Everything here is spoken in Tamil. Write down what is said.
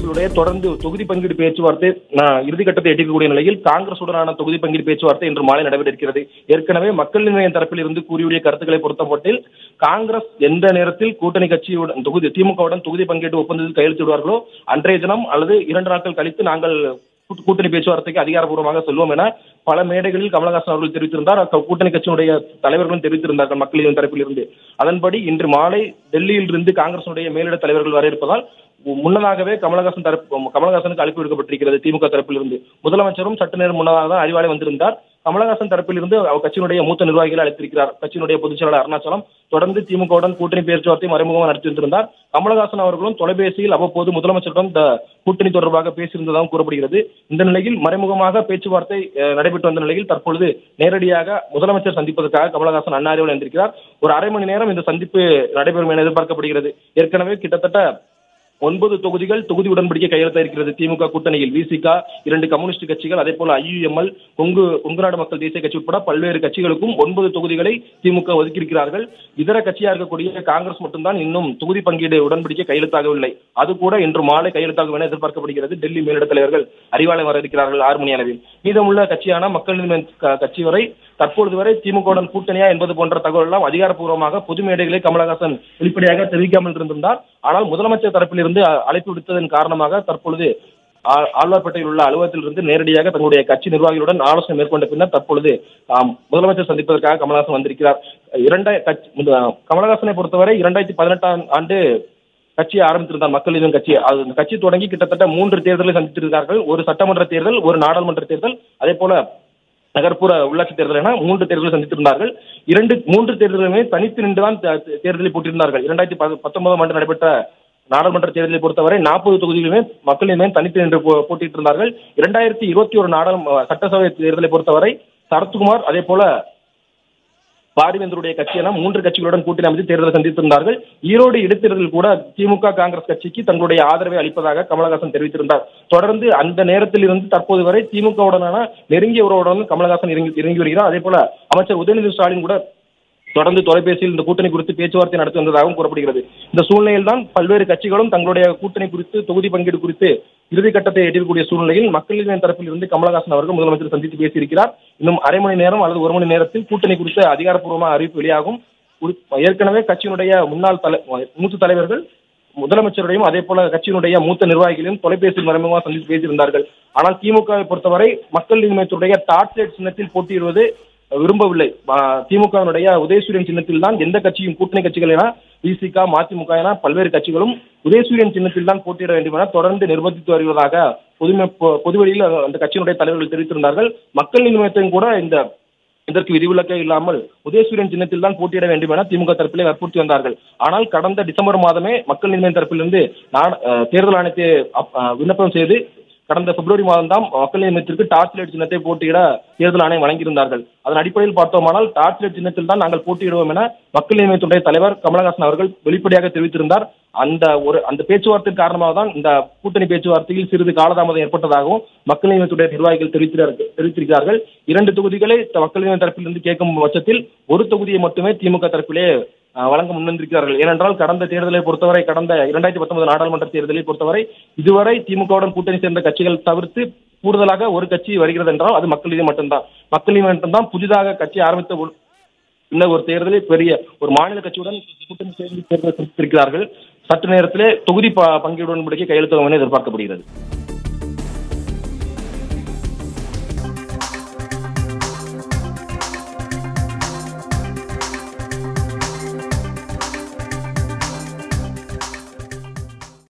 கட்சிகளுடைய தொடர்ந்து தொகுதி பங்கீடு பேச்சுவார்த்தை நான் இறுதிக்கட்டத்தை எட்டிக்கக்கூடிய நிலையில் காங்கிரசுடனான தொகுதி பங்கீடு பேச்சுவார்த்தை இன்று மாலை நடைபெற இருக்கிறது ஏற்கனவே மக்கள் நிலையம் தரப்பில் இருந்து கூறியுடைய கருத்துக்களை பொறுத்தமட்டில் காங்கிரஸ் எந்த நேரத்தில் கூட்டணி கட்சியுடன் தொகுதி திமுகவுடன் தொகுதி பங்கீட்டு ஒப்பந்தத்தில் கையெழுத்திடுவார்களோ அன்றைய தினம் அல்லது இரண்டு நாட்கள் கழித்து நாங்கள் கூட்டு- கூட்டணி பேச்சுவார்த்தைக்கு அதிகாரப்பூர்வமாக செல்வோம் என பல மேடைகளில் கமலஹாசன் அவர்கள் தெரிவித்திருந்தார் அக்க- கூட்டணி கட்சியினுடைய தலைவர்களும் தெரிவித்திருந்தார்கள் மக்களின் தரப்பில் இருந்து அதன்படி இன்று மாலை டெல்லியில் இருந்து காங்கிரசுடைய மேலிட தலைவர்கள் வர இருப்பதால் மு- முன்னதாகவே கமலஹாசன் தரப்பு கமலஹாசனுக்கு அழைப்பு விடுக்கப்பட்டிருக்கிறது திமுக தரப்பில் இருந்து முதலமைச்சரும் சற்று நேரம் முன்னதாக தான் அறிவாலை வந்திருந்தார் கமலஹாசன் தரப்பில் இருந்து அவர் கட்சியினுடைய மூத்த நிர்வாகிகளை அழைத்திருக்கிறார் கட்சியினுடைய பொதுச் செயலாளர் அருணாச்சலம் தொடர்ந்து திமுகவுடன் கூட்டணி பேச்சுவார்த்தை மறைமுகமாக நடத்தி வந்திருந்தார் கமலஹாசன் அவர்களும் தொலைபேசியில் அவ்வப்போது முதலமைச்சரிடம் இந்த கூட்டணி தொடர்பாக பேசியிருந்ததாகவும் கூறப்படுகிறது இந்த நிலையில் மறைமுகமாக பேச்சுவார்த்தை அஹ், நடைபெற்று வந்த நிலையில் தற்பொழுது நேரடியாக முதலமைச்சர் சந்திப்பதற்காக கமலஹாசன் அன்னாரியில் வந்திருக்கிறார் ஒரு அரை மணி நேரம் இந்த சந்திப்பு நடைபெறும் என எதிர்பார்க்கப்படுகிறது ஏற்கனவே கிட்டத்தட்ட ஒன்பது தொகுதிகள் தொகுதி உடன்படிக்கை கையெழுத்த இருக்கிறது திமுக கூட்டணியில் விசிக இரண்டு கம்யூனிஸ்ட் கட்சிகள் அதே போல ஐயுஎம்எல் கொங்கு கொங்கு நாடு மக்கள் தேசிய கட்சி உட்பட பல்வேறு கட்சிகளுக்கும் ஒன்பது தொகுதிகளை திமுக ஒதுக்கியிருக்கிறார்கள் இதர கட்சியா இருக்கக்கூடிய காங்கிரஸ் மட்டும்தான் இன்னும் தொகுதி பங்கீடு உடன்படிக்கை கையெழுத்தாகவில்லை அது கூட இன்று மாலை கையெழுத்தாகும் என எதிர்பார்க்கப்படுகிறது டெல்லி மேலிட தலைவர்கள் அறிவாலயம் வர இருக்கிறார்கள் ஆறு மணி அளவில் மீதமுள்ள கட்சியான மக்கள் நீதி மய்யம் க- கட்சி வரை தற்பொழுது வரை திமுகவுடன் கூட்டணியா என்பது போன்ற தகவல் எல்லாம் அதிகாரப்பூர்வமாக பொது மேடைகளை கமலஹாசன் வெளிப்படையாக தெரிவிக்காமல் இருந்திருந்தார் ஆனால் முதலமைச்சர் தரப்பிலிருந்து அ- அழைப்பு விடுத்ததன் காரணமாக தற்பொழுது ஆ- ஆழ்வார்பேட்டையில் உள்ள அலுவலகத்திலிருந்து நேரடியாக தங்களுடைய கட்சி நிர்வாகிகளுடன் ஆலோசனை மேற்கொண்ட பின்னர் தற்பொழுது ஆம், முதலமைச்சர் சந்திப்பதற்காக கமலஹாசன் வந்திருக்கிறார் இரண்டாய் கட்சி முத- கமலஹாசனை பொறுத்தவரை இரண்டாயிரத்தி பதினெட்டாம் ஆண்டு கட்சியை ஆரம்பித்திருந்தார் மக்கள் நீதி கட்சி அது அந்த கட்சி தொடங்கி கிட்டத்தட்ட மூன்று தேர்தலை சந்தித்திருக்கிறார்கள் ஒரு சட்டமன்ற தேர்தல் ஒரு நாடாளுமன்ற தேர்தல் அதே போல நகர்ப்புற உள்ளாட்சி தேர்தல் என மூன்று தேர்தலை சந்தித்திருந்தார்கள் இரண்டு மூன்று தேர்தலுமே தனித்து நின்றுதான் தே- தே- தேர்தலை போட்டிருந்தார்கள் இரண்டாயிரத்தி பத- பத்தொன்பதாம் ஆண்டு நடைபெற்ற நாடாளுமன்ற தேர்தலை பொறுத்தவரை நாற்பது தொகுதிகளுமே மக்கள் நீதி மய்யம் தனித்து நின்று போ- போட்டியிட்டு இருந்தார்கள் இரண்டாயிரத்தி இருபத்தி ஒரு நாடாளு சட்டசபை தேர்தலை பொறுத்தவரை சரத்குமார் அதே போல பாரிவேந்தருடைய கட்சி என மூன்று கட்சிகளுடன் கூட்டணி அமைத்து தேர்தலை சந்தித்திருந்தார்கள் ஈரோடு இடைத்தேர்தலில் கூட திமுக காங்கிரஸ் கட்சிக்கு தங்களுடைய ஆதரவை அளிப்பதாக கமலஹாசன் தெரிவித்திருந்தார் தொடர்ந்து அந்த நேரத்தில் இருந்து தற்போது வரை திமுகவுடனான நெருங்கிய உறவுடன் கமலஹாசன் இறங்கி இறங்கி வருகிறார் அதே போல அமைச்சர் உதயநிதி ஸ்டாலின் கூட தொடர்ந்து தொலைபேசியில் இந்த கூட்டணி குறித்து பேச்சுவார்த்தை நடத்தி வந்ததாகவும் கூறப்படுகிறது இந்த சூழ்நிலையில் தான் பல்வேறு கட்சிகளும் தங்களுடைய கூட்டணி குறித்து தொகுதி பங்கீடு குறித்து இறுதிக்கட்டத்தை எட்டிருக்கக்கூடிய சூழ்நிலையில் மக்கள் நீதி மய்யம் தரப்பில் இருந்து கமலஹாசன் அவர்கள் முதலமைச்சர் சந்தித்து பேசியிருக்கிறார் இன்னும் அரை மணி நேரம் அல்லது ஒரு மணி நேரத்தில் கூட்டணி குறித்த அதிகாரப்பூர்வமான அறிவிப்பு வெளியாகும் குறி- ஏற்கனவே கட்சியினுடைய முன்னாள் தலை மூத்த தலைவர்கள் முதலமைச்சருடையும் அதே போல கட்சியினுடைய மூத்த நிர்வாகிகளையும் தொலைபேசியில் மறைமுகமாக சந்தித்து பேசியிருந்தார்கள் ஆனால் திமுகவை பொறுத்தவரை மக்கள் நீதி மய்யத்துடைய டார்ச்சேட் சின்னத்தில் போட்டியிடுவது விரும்பவில்லை ஆ, திமுகவினுடைய உதயசூரியன் சின்னத்தில் தான் எந்த கட்சியும் கூட்டணி கட்சிகள் என விசிக மதிமுக என பல்வேறு கட்சிகளும் உதயசூரியன் சின்னத்தில் தான் போட்டியிட வேண்டும் என தொடர்ந்து நிர்பந்தித்து வருவதாக பொதுமை பொ- பொதுவெளியில் அந்த கட்சியினுடைய தலைவர்கள் தெரிவித்திருந்தார்கள் மக்கள் நீதி மய்யத்தையும் கூட இந்த இதற்கு விதிவிலக்கே இல்லாமல் உதயசூரியன் சின்னத்தில் தான் போட்டியிட வேண்டும் என திமுக தரப்பிலே வற்புறுத்தி வந்தார்கள் ஆனால் கடந்த டிசம்பர் மாதமே மக்கள் நீதி மய்யம் தரப்பிலிருந்து நாட- அஹ், தேர்தல் ஆணையத்தை அப்- அஹ், விண்ணப்பம் செய்து கடந்த பிப்ரவரி மாதம் தான் மக்கள் நீதி மய்யத்திற்கு டார்ச் லைட் சின்னத்தை போட்டியிட தேர்தல் ஆணையம் வழங்கியிருந்தார்கள் அதன் அடிப்படையில் பார்த்தோமானால் டார்ச் லைட் சின்னத்தில் தான் நாங்கள் போட்டியிடுவோம் என மக்கள் நீதி மய்யத்துடைய தலைவர் கமலஹாசன் அவர்கள் வெளிப்படையாக தெரிவித்திருந்தார் அந்த ஒரு அந்த பேச்சுவார்த்தை காரணமாக தான் இந்த கூட்டணி பேச்சுவார்த்தையில் சிறிது காலதாமதம் ஏற்பட்டதாகவும் மக்கள் நீதி மய்யத்துடைய நிர்வாகிகள் தெரிவித்திருக்கிறார்கள் தெரிவித்திருக்கிறார்கள் இரண்டு தொகுதிகளை த- மக்கள் நீதி தரப்பிலிருந்து கேட்கும் பட்சத்தில் ஒரு தொகுதியை மட்டுமே திமுக தரப்பிலே அஹ், வழங்க முன்வந்திருக்கிறார்கள் ஏனென்றால் கடந்த தேர்தலை பொறுத்தவரை கடந்த இரண்டாயிரத்தி பத்தொன்பது நாடாளுமன்ற தேர்தலை பொறுத்தவரை இதுவரை திமுகவுடன் கூட்டணி சேர்ந்த கட்சிகள் தவிர்த்து கூடுதலாக ஒரு கட்சி வருகிறது என்றால் அது மக்கள் நீதி மட்டும்தான் மக்கள் நீதி மட்டும்தான் புதிதாக கட்சி ஆரம்பித்த ஒரு- இன்னும் ஒரு தேர்தலில் பெரிய ஒரு மாநில கட்சியுடன் கூட்டணி சேர்ந்து தேர்தல் சந்தித்திருக்கிறார்கள் சற்று நேரத்திலே தொகுதி ப- பங்கீடு உடன்படிக்கை கையெழுத்தாகும் என எதிர்பார்க்கப்படுகிறது